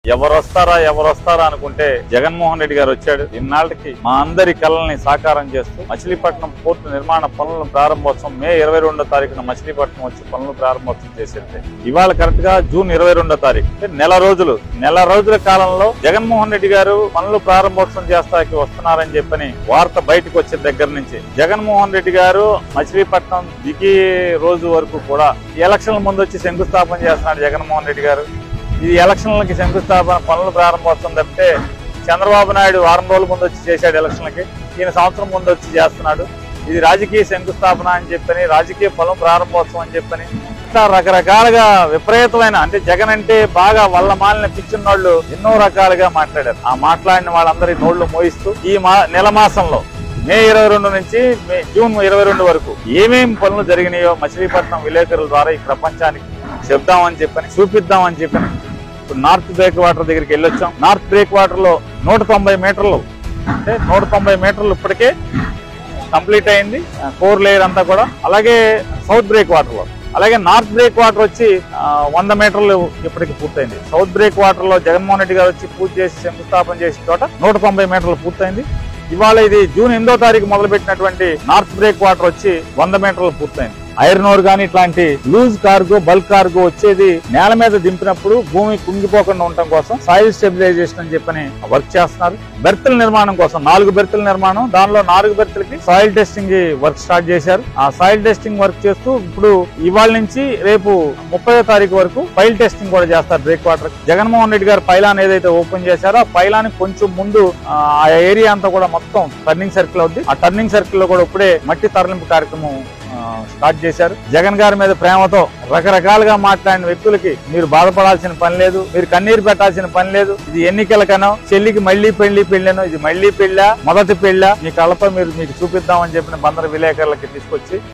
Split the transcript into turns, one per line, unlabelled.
ఎవరు వస్తారా ఎవరు వస్తారా అనుకుంటే జగన్మోహన్ రెడ్డి గారు వచ్చాడు ఇన్నాళ్ళకి మా అందరి కళల్ని సాకారం చేస్తూ మచిలీపట్నం పోర్టు నిర్మాణ పనుల ప్రారంభోత్సవం మే ఇరవై రెండో తారీఖున మచిలీపట్నం వచ్చి పనులు ప్రారంభోత్సవం చేసేది ఇవాళ కరెక్ట్ గా జూన్ ఇరవై రెండో తారీఖు అంటే నెల రోజులు నెల రోజుల కాలంలో జగన్మోహన్ రెడ్డి గారు పనులు ప్రారంభోత్సవం చేస్తాకి వస్తున్నారని చెప్పని వార్త బయటకు వచ్చిన దగ్గర నుంచి జగన్మోహన్ రెడ్డి గారు మచిలీపట్నం దిగి రోజు వరకు కూడా ఈ ఎలక్షన్ల ముందు వచ్చి శంకుస్థాపన చేస్తున్నాడు జగన్మోహన్ రెడ్డి గారు ఇది ఎలక్షన్లకి శంకుస్థాపన పనులు ప్రారంభోత్సవం తప్పితే చంద్రబాబు నాయుడు వారం రోజుల ముందు వచ్చి చేశాడు ఎలక్షన్లకి ఈయన సంవత్సరం ముందు వచ్చి చేస్తున్నాడు ఇది రాజకీయ శంకుస్థాపన అని చెప్పని రాజకీయ పొలం ప్రారంభోత్సవం అని చెప్పని ఇట్లా రకరకాలుగా విపరీతమైన అంటే జగన్ అంటే బాగా వల్ల మాలిన పిచ్చిన్నోళ్ళు ఎన్నో రకాలుగా మాట్లాడారు ఆ మాట్లాడిన వాళ్ళందరి నోళ్లు మోయిస్తూ ఈ మా నెల మాసంలో మే ఇరవై రెండు నుంచి మే జూన్ ఇరవై రెండు వరకు ఏమేం పనులు జరిగినాయో మచిలీపట్నం విలేకరుల ద్వారా ఈ ప్రపంచానికి చెప్దామని చెప్పని చూపిద్దామని చెప్పని ఇప్పుడు నార్త్ బ్రేక్ వాటర్ దగ్గరికి వెళ్ళొచ్చాం నార్త్ బ్రేక్ వాటర్ లో నూట తొంభై మీటర్లు అంటే నూట తొంభై మీటర్లు ఇప్పటికే కంప్లీట్ అయింది కోర్ లేయర్ అంతా కూడా అలాగే సౌత్ బ్రేక్ వాటర్ లో అలాగే నార్త్ బ్రేక్ వాటర్ వచ్చి ఆ, వంద మీటర్లు ఇప్పటికి పూర్తయింది సౌత్ బ్రేక్ వాటర్ లో జగన్మోహన్ రెడ్డి గారు వచ్చి పూర్తి చేసి శంకుస్థాపన చేసిన చోట నూట తొంభై మీటర్లు పూర్తయింది ఇవాళ ఇది జూన్ ఎనిమిదో తారీఖు మొదలుపెట్టినటువంటి నార్త్ బ్రేక్ వాటర్ వచ్చి వంద మీటర్లు పూర్తయింది ఐరన్ ఓర్ గానీ ఇట్లాంటి లూజ్ కార్గో బల్క్ కార్గో వచ్చేది నేల మీద దింపినప్పుడు భూమి కుంగిపోకుండా ఉండటం కోసం సాయిల్ స్టెబిలైజేషన్ అని చెప్పని వర్క్ చేస్తున్నారు బెర్తుల నిర్మాణం కోసం నాలుగు బెర్తుల నిర్మాణం దానిలో నాలుగు బెర్తులకి సాయిల్ టెస్టింగ్ వర్క్ స్టార్ట్ చేశారు ఆ సాయిల్ టెస్టింగ్ వర్క్ చేస్తూ ఇప్పుడు ఇవాళ నుంచి రేపు ముప్పై తారీఖు వరకు ఫైల్ టెస్టింగ్ కూడా చేస్తారు బ్రేక్ వాటర్ జగన్మోహన్ రెడ్డి గారు పైలాన్ ఏదైతే ఓపెన్ చేశారో ఆ పైలాన్ కొంచెం ముందు ఆ ఆ ఏరియా అంతా కూడా మొత్తం టర్నింగ్ సర్కిల్ అవుద్ది ఆ టర్నింగ్ సర్కిల్ లో కూడా ఇప్పుడే మట్టి తరలింపు కార్యక్రమం ఆ, స్టార్ట్ చేశారు జగన్ గారి మీద ప్రేమతో రకరకాలుగా మాట్లాడిన వ్యక్తులకి మీరు బాధపడాల్సిన పని లేదు మీరు కన్నీరు పెట్టాల్సిన పని లేదు ఇది ఎన్నికలకనో చెల్లికి మళ్ళీ పెళ్లి పెళ్ళనో ఇది మళ్ళీ పెళ్ళా మొదటి పెళ్ళా మీ కళ్ళతో మీరు మీకు చూపిద్దామని చెప్పిన బందర విలేకరులకి తీసుకొచ్చి